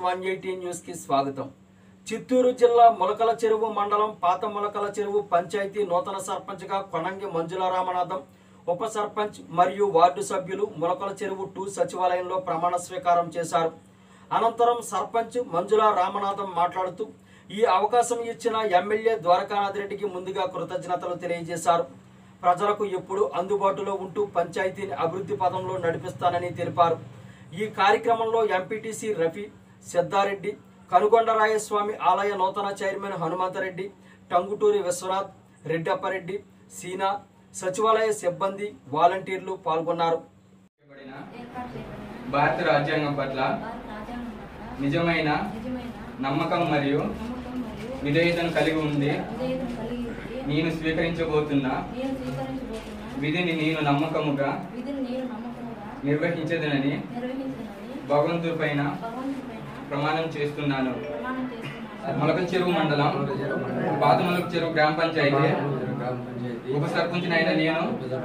one eighty news కి స్వాగతం చిత్తూరు జిల్లా మొలకల చెరువు మండలం పాత మొలకల చెరువు పంచాయతీ నూతన సర్పంచ్గా కొనంగి మంజుల రామనాథం ఉప సర్పంచ్ మరియు వార్డు సభ్యులు మొలకల చెరువు టూ సచివాలయంలో ప్రమాణ స్వీకారం చేశారు అనంతరం సర్పంచ్ మంజుల రామనాథం మాట్లాడుతూ ఈ అవకాశం ఇచ్చిన ఎమ్మెల్యే ద్వారకానాథ్ రెడ్డికి ముందుగా కృతజ్ఞతలు తెలియజేశారు ప్రజలకు ఎప్పుడు అందుబాటులో ఉంటూ పంచాయతీని అభివృద్ధి పదంలో నడిపిస్తానని తెలిపారు ఈ కార్యక్రమంలో ఎంపీటీసీ రఫీ సిద్ధారెడ్డి కనుగొండరాయస్వామి ఆలయ నూతన చైర్మన్ హనుమంతరెడ్డి టంగుటూరి విశ్వనాథ్ రెడ్డప్పరెడ్డి సీనా సచివాలయ సిబ్బంది వాలంటీర్లు పాల్గొన్నారు చేయబడిన ఏర్పాటు చేయబడిన భారత రాజ్యాంగం పట్ల భారత రాజ్యాంగం పట్ల నిజమైన నిజమైన నమ్మకం మరియు నమ్మకం మరియు విధేయతను కలిగి ఉంది విధేయతను కలిగి ఉండి నేను స్వీకరించబోతున్న నేను స్వీకరించబోతున్న విధిని నేను నమ్మకముగా విధిని నేను నమ్మకంగా నిర్వహించదనని నిర్వహించాలని భగవంతుడిపైన భగవంతుడిపైన ప్రమాణం చేస్తున్నాను ప్రమాణం చేస్తున్నాను మొలకల చెరువు మండలం పాత మొలక చెరువు గ్రామ పంచాయతీ ఉప సర్పంచ్నైన నేను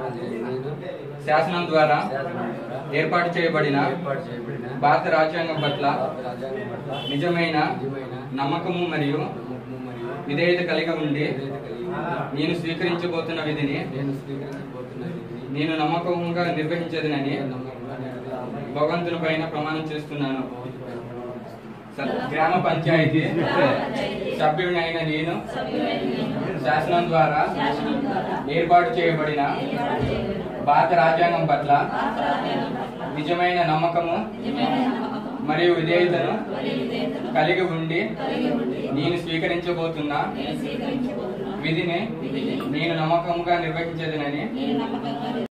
శాసనం ద్వారా ఏర్పాటు చేయబడిన భారత రాజ్యాంగం పట్ల నిజమైన నమ్మకము మరియు విధేయత కలిగి ఉండి నేను స్వీకరించబోతున్న విధిని నేను నమ్మకంగా నిర్వహించదనని భగవంతుని పైన ప్రమాణం చేస్తున్నాను స- గ్రామ పంచాయతీ సభ్యుడినైన నేను శాసనం ద్వారా ఏర్పాటు చేయబడిన భారత రాజ్యాంగం పట్ల నిజమైన నమ్మకము మరియు విధేయతను కలిగి ఉండి నేను స్వీకరించబోతున్న విధిని నేను నమ్మకంగా నిర్వహించదనని